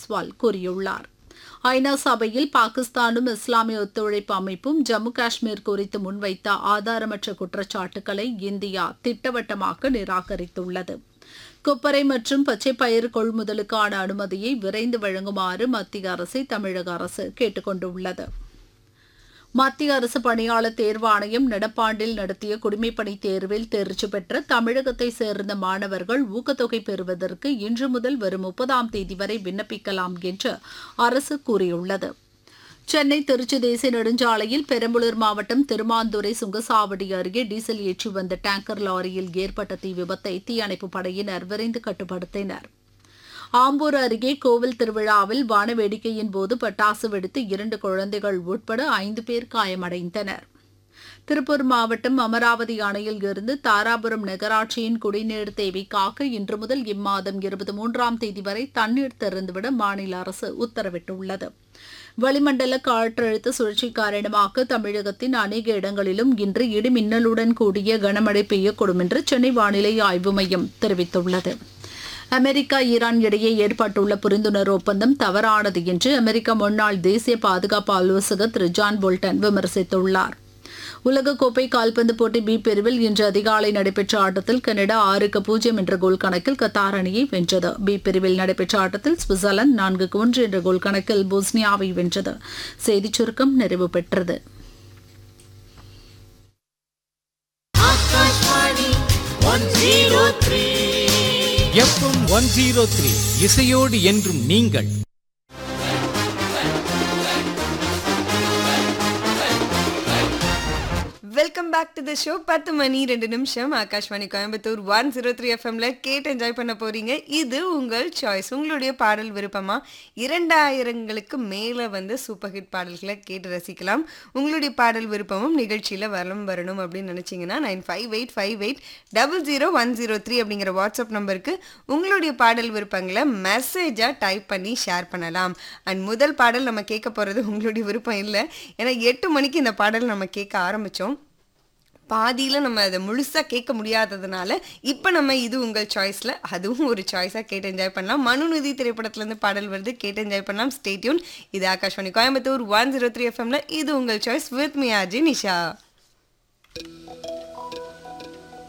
ஜெய்ஸ்வால் கூறியுள்ளார் ஐநா சபையில் பாகிஸ்தானும் இஸ்லாமிய ஒத்துழைப்பு அமைப்பும் ஜம்மு காஷ்மீர் குறித்து முன்வைத்த ஆதாரமற்ற குற்றச்சாட்டுகளை இந்தியா திட்டவட்டமாக நிராகரித்துள்ளது கொப்பரை மற்றும் பச்சை பயிர் கொள்முதலுக்கான அனுமதியை விரைந்து வழங்குமாறு மத்திய அரசை தமிழக அரசு கேட்டுக் கொண்டுள்ளது மத்திய அரசு பணியாளர் தேர்வாணையம் நடப்பாண்டில் நடத்திய குடிமைப்பணி தேர்வில் தேர்ச்சி பெற்ற தமிழகத்தை சேர்ந்த மாணவர்கள் ஊக்கத்தொகை பெறுவதற்கு இன்று முதல் வரும் முப்பதாம் தேதி வரை விண்ணப்பிக்கலாம் என்று அரசு கூறியுள்ளது சென்னை திருச்சி தேசிய நெடுஞ்சாலையில் பெரம்பலூர் மாவட்டம் திருமாந்துறை சுங்கசாவடி அருகே டீசல் ஏற்றி வந்த டேங்கர் லாரியில் ஏற்பட்ட தீ விபத்தை தீயணைப்பு படையினர் விரைந்து கட்டுப்படுத்தினர் ஆம்பூர் அருகே கோவில் திருவிழாவில் வான வேடிக்கையின் போது பட்டாசு வெடித்து இரண்டு குழந்தைகள் உட்பட ஐந்து பேர் காயமடைந்தனர் திருப்பூர் மாவட்டம் அமராவதி அணையில் இருந்து தாராபுரம் நகராட்சியின் குடிநீர் தேவைக்காக இன்று முதல் இம்மாதம் இருபத்தி மூன்றாம் தேதி வரை தண்ணீர் திறந்துவிட மாநில அரசு உத்தரவிட்டுள்ளது வளிமண்டல காற்றழுத்த சுழற்சி காரணமாக தமிழகத்தின் அநேக இடங்களிலும் இன்று இடிமின்னலுடன் கூடிய கனமழை பெய்யக்கூடும் என்று சென்னை வானிலை ஆய்வு மையம் தெரிவித்துள்ளது அமெரிக்கா ஈரான் இடையே ஏற்பட்டுள்ள புரிந்துணர்வு ஒப்பந்தம் தவறானது என்று அமெரிக்க முன்னாள் தேசிய பாதுகாப்பு ஆலோசகர் திரு ஜான் போல்டன் விமர்சித்துள்ளார் உலகக்கோப்பை கால்பந்து போட்டி பி பிரிவில் இன்று அதிகாலை நடைபெற்ற ஆட்டத்தில் கனடா ஆறுக்கு பூஜ்ஜியம் என்ற கோல் கணக்கில் கத்தார் அணியை வென்றது பி பிரிவில் நடைபெற்ற ஆட்டத்தில் சுவிட்சர்லாந்து நான்குக்கு ஒன்று என்ற கோல் கணக்கில் போஸ்னியாவை வென்றது செய்திச் சுருக்கம் நிறைவு பெற்றது எஃப்எம் ஒன் ஜீரோ த்ரீ இசையோடு என்றும் நீங்கள் welcome back to the show பத்து மணி ரெண்டு நிமிஷம் Akashvani Coimbatore one zero three எஃப்எம்ல கேட்டு என்ஜாய் பண்ண போறீங்க இது உங்கள் சாய்ஸ் உங்களுடைய பாடல் விருப்பமா இரண்டாயிரங்களுக்கு மேலே வந்து சூப்பர் ஹிட் பாடல்களை கேட்டு ரசிக்கலாம் உங்களுடைய பாடல் விருப்பமும் நிகழ்ச்சியில் வரம் வரணும் அப்படின்னு நினச்சிங்கன்னா nine five eight five eight double zero one zero three அப்படிங்கிற வாட்ஸ்அப் நம்பருக்கு உங்களுடைய பாடல் விருப்பங்களை மெசேஜாக டைப் பண்ணி ஷேர் பண்ணலாம் அண்ட் முதல் பாடல் நம்ம கேட்க போகிறது உங்களுடைய விருப்பம் இல்லை ஏன்னா எட்டு மணிக்கு இந்த பாடல் நம்ம கேட்க ஆரம்பித்தோம் பாதியில் நம்ம அதை முழுசாக கேட்க முடியாததுனால இப்போ நம்ம இது உங்கள் சாய்ஸில் அதுவும் ஒரு சாய்ஸாக கேட்டு என்ஜாய் பண்ணலாம் மனுநிதி திரைப்படத்துலேருந்து பாடல் வருது கேட்டு என்ஜாய் பண்ணலாம் ஸ்டேட்யூன் இது Akashvani Coimbatore one zero three எஃப்எம்ல இது உங்கள் சாய்ஸ் வித் மியாஜி நிஷா